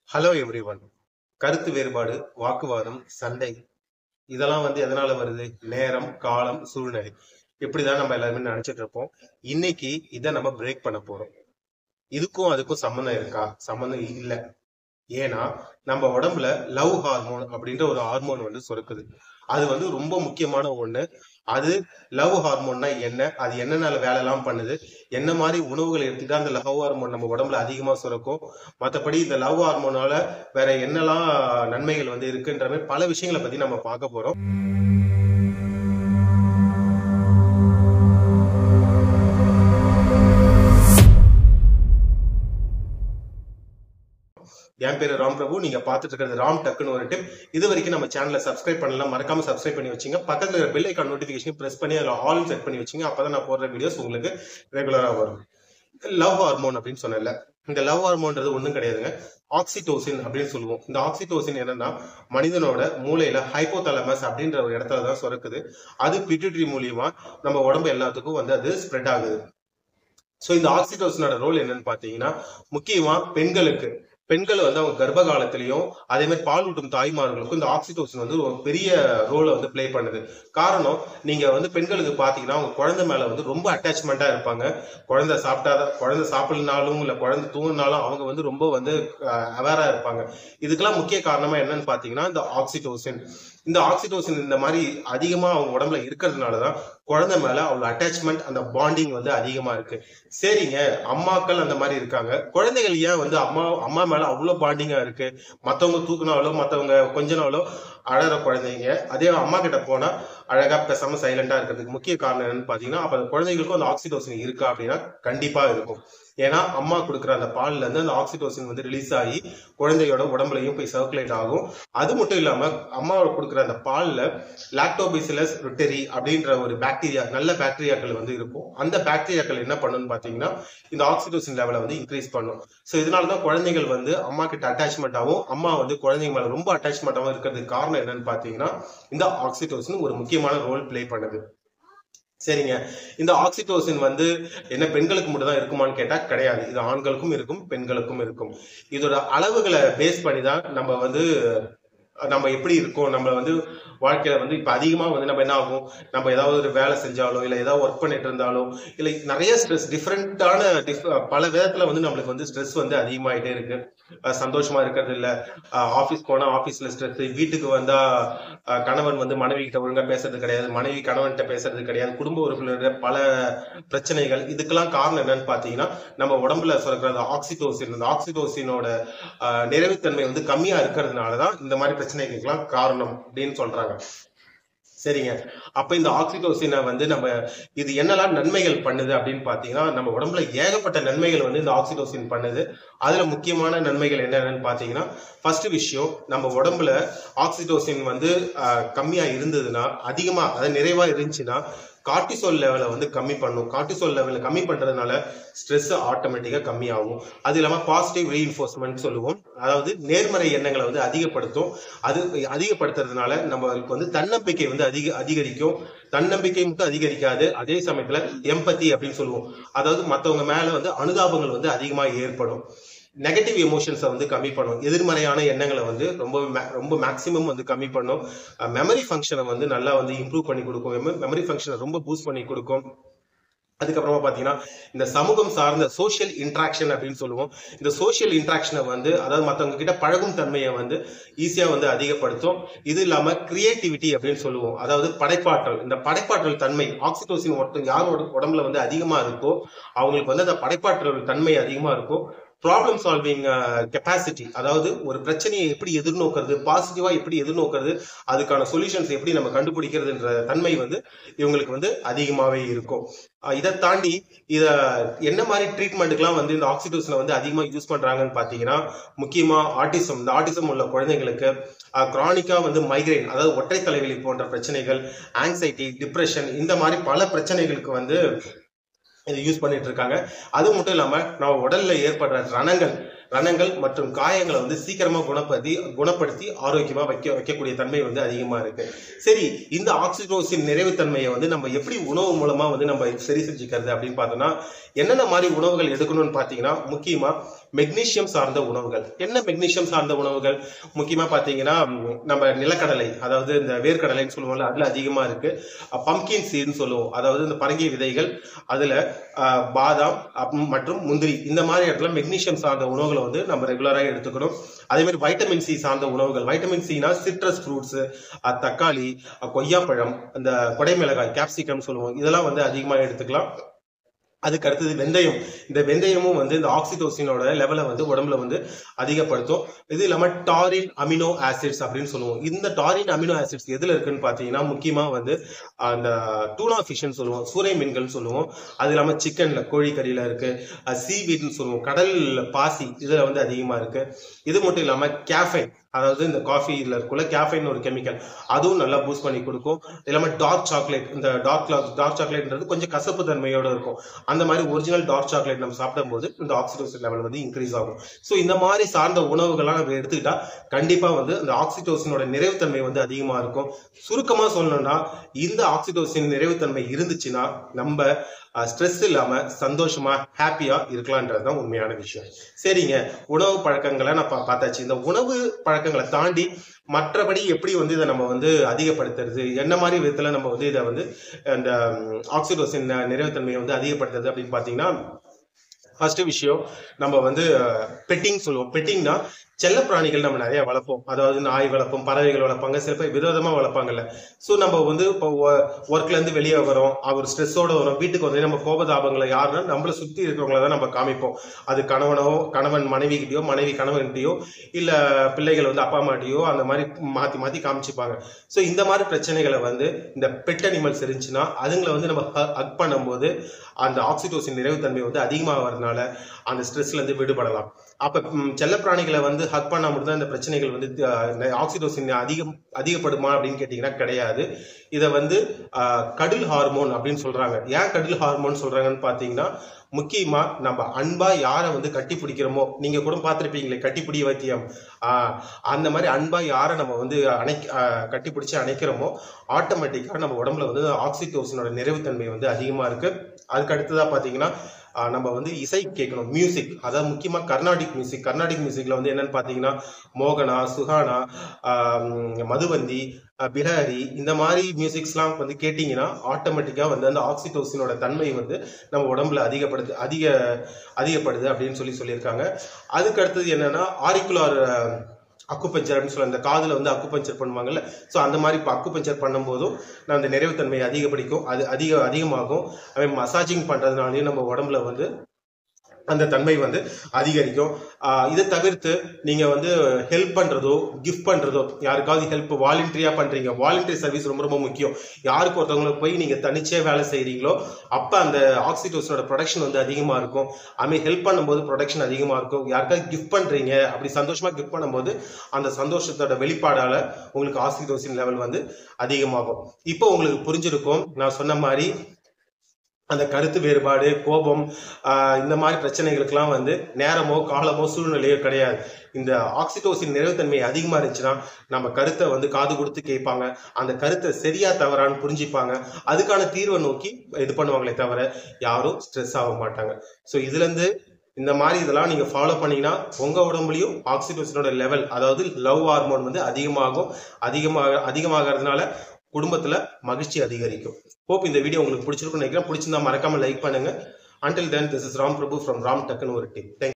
hello everyone கருத்து வேறுபாடு வாக்குவாதம் சண்டை இதெல்லாம் வந்து எதனால வருது நேரம் காலம் சூழ்நிலை இப்படிதான் நம்ம எல்லாருமே நினைச்சிட்டு இருப்போம் இன்னைக்கு இதை நம்ம பிரேக் பண்ண போறோம் இதுக்கும் அதுக்கும் சம்மந்தம் இருக்கா சம்மந்தம் இல்ல ஏன்னா நம்ம உடம்புல லவ் ஹார்மோன் அப்படின்ற ஒரு ஹார்மோன் வந்து சுரக்குது அது வந்து ரொம்ப முக்கியமான ஒண்ணு அது லவ் ஹார்மோன்னா என்ன அது என்னென்ன வேலை எல்லாம் பண்ணுது என்ன மாதிரி உணவுகள் எடுத்துக்கிட்டா அந்த லவ் ஹார்மோன் நம்ம உடம்புல அதிகமா சுரக்கும் மற்றபடி இந்த லவ் ஹார்மோனால வேற என்னெல்லாம் நன்மைகள் வந்து இருக்குன்ற மாதிரி பல விஷயங்களை பத்தி நம்ம பார்க்க போறோம் என் பேரு ராம் பிரபு நீங்க பார்த்துட்டு இருக்கிறது ராம் டக்குன்னு ஒரு டிப் இது வரைக்கும் நம்ம சேனலை சப்ஸ்கிரைப் பண்ணலாம் மறக்காம சப்ஸ்கிரைப் பண்ணி வச்சுங்க பக்கத்துல இருக்கிற பெல் ஐக்கான் நோட்டிபிகேஷன் பிரஸ் பண்ணி அதில் ஆல் செட் பண்ணி வச்சுங்க அப்பதான் நான் போடுற வீடியோஸ் உங்களுக்கு ரெகுலரா வரும் லவ் ஹார்மோன் அப்படின்னு சொன்னேன்ல இந்த லவ் ஹார்மோன்றது ஒண்ணும் கிடையாதுங்க ஆக்சிடோசின் அப்படின்னு சொல்லுவோம் இந்த ஆக்சிடோசின் என்னன்னா மனிதனோட மூளையில ஹைப்போதலமஸ் அப்படின்ற ஒரு இடத்துல தான் சுரக்குது அது பிட்யூட்டரி மூலியமா நம்ம உடம்பு எல்லாத்துக்கும் வந்து அது ஸ்ப்ரெட் ஆகுது ஸோ இந்த ஆக்சிடோசினோட ரோல் என்னன்னு பாத்தீங்கன்னா முக்கியமா பெண்களுக்கு பெண்கள் வந்து அவங்க கர்ப்ப காலத்திலையும் அதே மாதிரி பால் ஊட்டும் தாய்மார்களுக்கும் இந்த ஆக்சிடோசின் வந்து ஒரு பெரிய ரோலை வந்து ப்ளே பண்ணுது காரணம் நீங்க வந்து பெண்களுக்கு பாத்தீங்கன்னா அவங்க குழந்தை மேல வந்து ரொம்ப அட்டாச்மெண்டா இருப்பாங்க குழந்தை சாப்பிட்டாத குழந்தை சாப்பிடலனாலும் இல்ல குழந்தை தூங்கினாலும் அவங்க வந்து ரொம்ப வந்து அவேரா இருப்பாங்க இதுக்கெல்லாம் முக்கிய காரணமா என்னன்னு பாத்தீங்கன்னா இந்த ஆக்சிடோசின் இந்த ஆக்சிடோசின் இந்த மாதிரி அதிகமா அவங்க உடம்புல இருக்கிறதுனாலதான் குழந்தை மேல அவ்வளவு அட்டாச்மெண்ட் அந்த பாண்டிங் வந்து அதிகமா இருக்கு சரிங்க அம்மாக்கள் அந்த மாதிரி இருக்காங்க குழந்தைகள் ஏன் வந்து அம்மா அம்மா மேல அவ்வளவு பாண்டிங்கா இருக்கு மத்தவங்க தூக்குனாலோ மத்தவங்க கொஞ்ச நாளோ அழற குழந்தைங்க அதே அம்மா கிட்ட போனா அழகா பேசாம சைலண்டா இருக்கிறதுக்கு முக்கிய காரணம் என்னன்னு பாத்தீங்கன்னா அப்ப அந்த குழந்தைகளுக்கும் அந்த ஆக்சிடோசின் இருக்கா அப்படின்னா கண்டிப்பா இருக்கும் ஏன்னா அம்மா கொடுக்குற அந்த பால்ல இருந்து அந்த ஆக்சிடோசின் வந்து ரிலீஸ் ஆகி குழந்தையோட உடம்புலையும் போய் சர்க்குலேட் ஆகும் அது மட்டும் இல்லாம அம்மாவோட கொடுக்குற அந்த பால்ல லாக்டோபிசிலஸ் ருட்டரி அப்படின்ற ஒரு பாக்டீரியா நல்ல பாக்டீரியாக்கள் வந்து இருக்கும் அந்த பாக்டீரியாக்கள் என்ன பண்ணுன்னு பாத்தீங்கன்னா இந்த ஆக்சிடோசின் லெவலை வந்து இன்க்ரீஸ் பண்ணும் ஸோ இதனாலதான் குழந்தைகள் வந்து அம்மா கிட்ட அட்டாச்மெண்ட் ஆகும் அம்மா வந்து குழந்தைங்க மேல ரொம்ப அட்டாச்மெண்டாகவும் இருக்கிறதுக்கு காரணம் என்னன்னு பாத்தீங்கன்னா இந்த ஆக்சிடோசின் ஒரு முக்கியமான ரோல் பிளே பண்ணுது சரிங்க இந்த ஆக்சிடோசின் வந்து என்ன பெண்களுக்கு மட்டும் தான் இருக்குமான்னு கேட்டா கிடையாது இது ஆண்களுக்கும் இருக்கும் பெண்களுக்கும் இருக்கும் இதோட அளவுகளை பேஸ் பண்ணி தான் நம்ம வந்து நம்ம எப்படி இருக்கோம் நம்ம வந்து வாழ்க்கையில வந்து இப்ப அதிகமா வந்து நம்ம என்ன ஆகும் நம்ம ஏதாவது ஒரு வேலை செஞ்சாலோ இல்ல ஏதாவது ஒர்க் பண்ணிட்டு இருந்தாலோ இல்ல நிறைய ஸ்ட்ரெஸ் டிஃப்ரெண்டான பல விதத்துல வந்து நம்மளுக்கு வந்து ஸ்ட்ரெஸ் வந்து அதிகமாயிட்டே இருக்கு சந்தோஷமா இருக்கிறது இல்ல ஆபீஸ் போனா ஆபீஸ்ல ஸ்ட்ரெஸ் வீட்டுக்கு வந்தா கணவன் வந்து மனைவி கிட்ட ஒழுங்கா பேசுறது கிடையாது மனைவி கணவன்கிட்ட பேசுறது கிடையாது குடும்ப உறுப்பினர் பல பிரச்சனைகள் இதுக்கெல்லாம் காரணம் என்னன்னு பாத்தீங்கன்னா நம்ம உடம்புல சுரக்கிற அந்த ஆக்சிடோசின் அந்த ஆக்சிடோசினோட நிறைவுத்தன்மை வந்து கம்மியா இருக்கிறதுனாலதான் இந்த மாதிரி பிரச்சனைகளுக்கெல்லாம் காரணம் அப்படின்னு சொல்றாங்க சரிங்க அப்ப இந்த ஆக்சிடோசினை வந்து நம்ம இது என்னெல்லாம் நன்மைகள் பண்ணுது அப்படின்னு பாத்தீங்கன்னா நம்ம உடம்புல ஏகப்பட்ட நன்மைகள் வந்து இந்த ஆக்சிடோசின் பண்ணுது அதுல முக்கியமான நன்மைகள் என்னென்னு பாத்தீங்கன்னா ஃபர்ஸ்ட் விஷயம் நம்ம உடம்புல ஆக்சிடோசின் வந்து கம்மியா இருந்ததுன்னா அதிகமா அதாவது நிறைவா இருந்துச்சுன்னா கார்டிசோல் லெவலை வந்து கம்மி பண்ணும் கார்டிசோல் லெவலை கம்மி பண்றதுனால ஸ்ட்ரெஸ் ஆட்டோமேட்டிக்கா கம்மி ஆகும் அது இல்லாம பாசிட்டிவ் ரீஇன்ஃபோர்ஸ்மெண்ட் சொல்லுவோம் அதாவது நேர்மறை எண்ணங்களை வந்து அதிகப்படுத்தும் அது அதிகப்படுத்துறதுனால நம்மளுக்கு வந்து தன்னம்பிக்கை வந்து அதிக அதிகரிக்கும் தன்னம்பிக்கை மட்டும் அதிகரிக்காது அதே சமயத்துல எம்பத்தி அப்படின்னு சொல்லுவோம் அதாவது மத்தவங்க மேல வந்து அனுதாபங்கள் வந்து அதிகமா ஏற்படும் நெகட்டிவ் எமோஷன்ஸை வந்து கம்மி பண்ணும் எதிர்மறையான எண்ணங்களை வந்து ரொம்ப ரொம்ப மேக்சிமம் வந்து கம்மி பண்ணும் மெமரி ஃபங்க்ஷனை வந்து நல்லா வந்து இம்ப்ரூவ் பண்ணி கொடுக்கும் மெமரி ஃபங்க்ஷனை ரொம்ப பூஸ்ட் பண்ணி கொடுக்கும் அதுக்கப்புறமா பாத்தீங்கன்னா இந்த சமூகம் சார்ந்த சோசியல் இன்ட்ராக்ஷன் அப்படின்னு சொல்லுவோம் இந்த சோசியல் இன்ட்ராக்ஷனை வந்து அதாவது மற்றவங்க கிட்ட பழகும் தன்மையை வந்து ஈஸியா வந்து அதிகப்படுத்தும் இது இல்லாம கிரியேட்டிவிட்டி அப்படின்னு சொல்லுவோம் அதாவது படைப்பாற்றல் இந்த படைப்பாற்றல் தன்மை ஆக்சிடோசின் ஒருத்தர் யாரோட உடம்புல வந்து அதிகமா இருக்கோ அவங்களுக்கு வந்து அந்த படைப்பாற்றல் தன்மை அதிகமா இருக்கும் ப்ராப்ளம் சால்விங் கெப்பாசிட்டி அதாவது ஒரு பிரச்சனையை எப்படி எதிர்நோக்கிறது பாசிட்டிவா எப்படி எதிர்நோக்கிறது அதுக்கான சொல்யூஷன்ஸ் எப்படி நம்ம கண்டுபிடிக்கிறதுன்ற தன்மை வந்து இவங்களுக்கு வந்து அதிகமாவே இருக்கும் இதை தாண்டி இத என்ன மாதிரி ட்ரீட்மெண்ட்டுக்கெல்லாம் வந்து இந்த ஆக்சிடோசனை வந்து அதிகமா யூஸ் பண்றாங்கன்னு பாத்தீங்கன்னா முக்கியமா ஆட்டிசம் இந்த ஆட்டிசம் உள்ள குழந்தைங்களுக்கு கிரானிக்கா வந்து மைக்ரைன் அதாவது ஒற்றை தலைவலி போன்ற பிரச்சனைகள் ஆங்ஸைட்டி டிப்ரெஷன் இந்த மாதிரி பல பிரச்சனைகளுக்கு வந்து இதை யூஸ் பண்ணிட்டு இருக்காங்க அது மட்டும் இல்லாம நம்ம உடல்ல ஏற்படுற ரணங்கள் ரணங்கள் மற்றும் காயங்களை வந்து சீக்கிரமா குணப்படுத்தி குணப்படுத்தி ஆரோக்கியமா வைக்க வைக்கக்கூடிய தன்மை வந்து அதிகமா இருக்கு சரி இந்த ஆக்சிடோசின் நிறைவுத்தன்மையை வந்து நம்ம எப்படி உணவு மூலமா வந்து நம்ம சரி செஞ்சுக்கிறது அப்படின்னு பார்த்தோம்னா என்னென்ன மாதிரி உணவுகள் எடுக்கணும்னு பார்த்தீங்கன்னா முக்கியமா மெக்னீசியம் சார்ந்த உணவுகள் என்ன மெக்னீசியம் சார்ந்த உணவுகள் முக்கியமா பாத்தீங்கன்னா ம், நம்ம நிலக்கடலை அதாவது இந்த வேர்க்கடலைன்னு சொல்லுவோம்ல அதுல அதிகமா இருக்கு பம்கின் சீட்னு சொல்லுவோம் அதாவது இந்த பரங்கி விதைகள் அதுல அஹ், பாதாம் அப்~ மற்றும் முந்திரி இந்த மாதிரி இடத்துல மெக்னீசியம் சார்ந்த உணவுகளை வந்து நம்ம ரெகுலராக எடுத்துக்கணும் அதே மாதிரி வைட்டமின் சி சார்ந்த உணவுகள் வைட்டமின் சினா சிட்ரஸ் ஃப்ரூட்ஸ் தக்காளி அஹ், கொய்யாப்பழம் அந்த கொடைமிளகாய் கேப்சிகம் சொல்லுவோம் இதெல்லாம் வந்து அதிகமாக எடுத்துக்கலாம் அதுக்கு அடுத்தது வெந்தயம் இந்த வெந்தயமும் வந்து இந்த ஆக்சிடோசினோட லெவலை வந்து உடம்புல வந்து அதிகப்படுத்தும் இது இல்லாம டாரின் அமினோ ஆசிட்ஸ் அப்படின்னு சொல்லுவோம் இந்த டாரின் அமினோ ஆசிட்ஸ் எதுல இருக்குன்னு பாத்தீங்கன்னா முக்கியமா வந்து அந்த டூனா ஃபிஷ்னு சொல்லுவோம் சூறை மீன்கள்னு சொல்லுவோம் அது இல்லாம சிக்கன்ல கோழிக்கறியில இருக்கு சீவீட்னு சொல்லுவோம் கடல் பாசி இதுல வந்து அதிகமா இருக்கு இது மட்டும் இல்லாம கேஃபைன் அதாவது இந்த காஃபில இருக்குள்ள கேஃபைன் ஒரு கெமிக்கல் அதுவும் நல்லா பூஸ்ட் பண்ணி கொடுக்கும் இது இல்லாம டார்க் சாக்லேட் இந்த டார்க் டார்க் சாக்லேட்ன்றது கொஞ்சம் கசப்பு தன்மையோட இருக்கும் அந்த மாதிரி ஒரிஜினல் டார்க் சாக்லேட் நம்ம சாப்பிடும்போது இந்த ஆக்சிடோசின் லெவல் வந்து இன்க்ரீஸ் ஆகும் ஸோ இந்த மாதிரி சார்ந்த உணவுகள்லாம் நம்ம எடுத்துக்கிட்டா கண்டிப்பா வந்து இந்த ஆக்சிடோசினோட நிறைவுத்தன்மை வந்து அதிகமா இருக்கும் சுருக்கமா சொல்லணும்னா இந்த ஆக்சிடோசின் நிறைவுத்தன்மை இருந்துச்சுன்னா நம்ம ஸ்ட்ரெஸ் இல்லாம சந்தோஷமா ஹாப்பியா இருக்கலான்றது தான் உண்மையான விஷயம் சரிங்க உணவு பழக்கங்களை நான் பா- பார்த்தாச்சு இந்த உணவு பழக்கங்களை தாண்டி மற்றபடி எப்படி வந்து இதை நம்ம வந்து அதிகப்படுத்துறது என்ன மாதிரி விதத்துல நம்ம வந்து இதை வந்து இந்த ஆக்சிடோசின் நிறைவுத்தன்மையை வந்து அதிகப்படுத்துறது அப்படின்னு பாத்தீங்கன்னா ஃபர்ஸ்ட் விஷயம் நம்ம வந்து பெட்டிங் சொல்லுவோம் பெட்டிங்னா செல்ல பிராணிகள் நம்ம நிறைய வளர்ப்போம் அதாவது நாய் வளர்ப்போம் பறவைகள் வளர்ப்பாங்க சில பேர் விதவிதமா வளர்ப்பாங்கல்ல ஸோ நம்ம வந்து இப்போ ஒர்க்ல இருந்து வெளியே வரோம் அவர் ஸ்ட்ரெஸ்ஸோட வரோம் வீட்டுக்கு வந்து நம்ம கோபதாபங்களை யாருன்னா நம்மளை சுத்தி இருக்கிறவங்கள தான் நம்ம காமிப்போம் அது கணவனோ கணவன் மனைவி கிட்டயோ மனைவி கணவன்கிட்டயோ இல்ல பிள்ளைகள் வந்து அப்பா அம்மாட்டியோ அந்த மாதிரி மாத்தி மாத்தி காமிச்சுப்பாங்க ஸோ இந்த மாதிரி பிரச்சனைகளை வந்து இந்த பெட் அனிமல்ஸ் இருந்துச்சுன்னா அதுங்களை வந்து நம்ம ஹக் பண்ணும்போது அந்த ஆக்சிடோசின் நிறைவுத்தன்மை வந்து அதிகமாகிறதுனால அந்த ஸ்ட்ரெஸ்ல இருந்து விடுபடலாம் அப்ப ம், செல்லப்பிராணிகளை வந்து ஹக் பண்ணா மட்டும் தான் இந்த பிரச்சனைகள் வந்து அஹ், ஆக்சிடோசின் அதிகம் அதிகப்படுமா அப்படின்னு கேட்டீங்கன்னா கிடையாது இதை வந்து அஹ், கடல் ஹார்மோன் அப்படின்னு சொல்றாங்க ஏன் கடல் ஹார்மோன் சொல்றாங்கன்னு பாத்தீங்கன்னா முக்கியமா நம்ம அன்பா யாரை வந்து கட்டி பிடிக்கிறோமோ நீங்க கூட பார்த்திருப்பீங்களே கட்டிப்பிடி வைத்தியம் ஆஹ் அந்த மாதிரி அன்பா யாரை நம்ம வந்து அணை கட்டி பிடிச்சி அணைக்கிறோமோ ஆட்டோமேட்டிக்கா நம்ம உடம்புல வந்து ஆக்சிடோசினோட நிறைவுத்தன்மை வந்து அதிகமா இருக்கு அதுக்கு அடுத்ததா பாத்தீங்கன்னா ஆஹ் நம்ம வந்து இசை கேட்கணும் மியூசிக் அதாவது முக்கியமா கர்நாடிக் மியூசிக் கர்நாடிக் மியூசிக்ல வந்து என்னன்னு பாத்தீங்கன்னா மோகனா சுஹானா ஆஹ் மதுவந்தி ஆஹ் பிஹாரி இந்த மாதிரி மியூசிக்ஸ்லாம் வந்து கேட்டிங்கன்னா ஆட்டோமேட்டிக்கா வந்து அந்த ஆக்சிடோசினோட தன்மை வந்து நம்ம உடம்புல அதிகப்படுது அதிக அதிகப்படுது அப்படின்னு சொல்லி சொல்லியிருக்காங்க அதுக்கு அடுத்தது என்னன்னா ஆரிக்குலார் அக்குபஞ்சர் அப்படின்னு சொல்ல அந்த காதுல வந்து அக்குபஞ்சர் பண்ணுவாங்கல்ல ஸோ அந்த மாதிரி இப்போ அக்குபஞ்சர் பண்ணும்போதும் நான் அந்த நிறைவுத்தன்மை அதிகப்படிக்கும் அது அதிக அதிகமாகும் அதே மசாஜிங் பண்றதுனாலையும் நம்ம உடம்புல வந்து அந்த தன்மை வந்து அதிகரிக்கும் ஆஹ் இதை தவிர்த்து நீங்க வந்து ஹெல்ப் பண்றதோ கிஃப்ட் பண்றதோ யாருக்காவது ஹெல்ப் வாலண்டரியா பண்றீங்க வாலண்டரி சர்வீஸ் ரொம்ப ரொம்ப முக்கியம் யாருக்கு ஒருத்தவங்களுக்கு போய் நீங்க தனிச்சே வேலை செய்றீங்களோ அப்ப அந்த ஆக்சிடோசினோட ப்ரொடக்ஷன் வந்து அதிகமா இருக்கும் அதுமாதிரி ஹெல்ப் பண்ணும்போது ப்ரொடக்ஷன் அதிகமா இருக்கும் யாருக்காவது கிஃப்ட் பண்றீங்க அப்படி சந்தோஷமா கிஃப்ட் பண்ணும்போது அந்த சந்தோஷத்தோட வெளிப்பாடால உங்களுக்கு ஆக்சிடோசின் லெவல் வந்து அதிகமாகும் இப்போ உங்களுக்கு புரிஞ்சிருக்கும் நான் சொன்ன மாதிரி அந்த கருத்து வேறுபாடு கோபம் ஆஹ் இந்த மாதிரி பிரச்சனைகளுக்கெல்லாம் வந்து நேரமோ காலமோ சூழ்நிலையோ கிடையாது இந்த ஆக்சிடோசின் நிறைவுத்தன்மை அதிகமா இருந்துச்சுன்னா நம்ம கருத்தை வந்து காது கொடுத்து கேட்பாங்க அந்த கருத்தை சரியா தவறான்னு புரிஞ்சுப்பாங்க அதுக்கான தீர்வை நோக்கி இது பண்ணுவாங்களே தவிர யாரும் ஸ்ட்ரெஸ் ஆக மாட்டாங்க ஸோ இதுல இருந்து இந்த மாதிரி இதெல்லாம் நீங்க ஃபாலோ பண்ணீங்கன்னா உங்க உடம்புலயும் ஆக்சிடோசினோட லெவல் அதாவது லவ் ஹார்மோன் வந்து அதிகமாகும் அதிகமாக அதிகமாகிறதுனால குடும்பத்துல மகிழ்ச்சி அதிகரிக்கும் ஹோப் இந்த வீடியோ உங்களுக்கு பிடிச்சிருக்கும்னு நினைக்கிறேன் பிடிச்சிருந்தா மறக்காம லைக் பண்ணுங்க until then this is Ram Prabhu from Ram டக்குன்னு ஒரு டீம்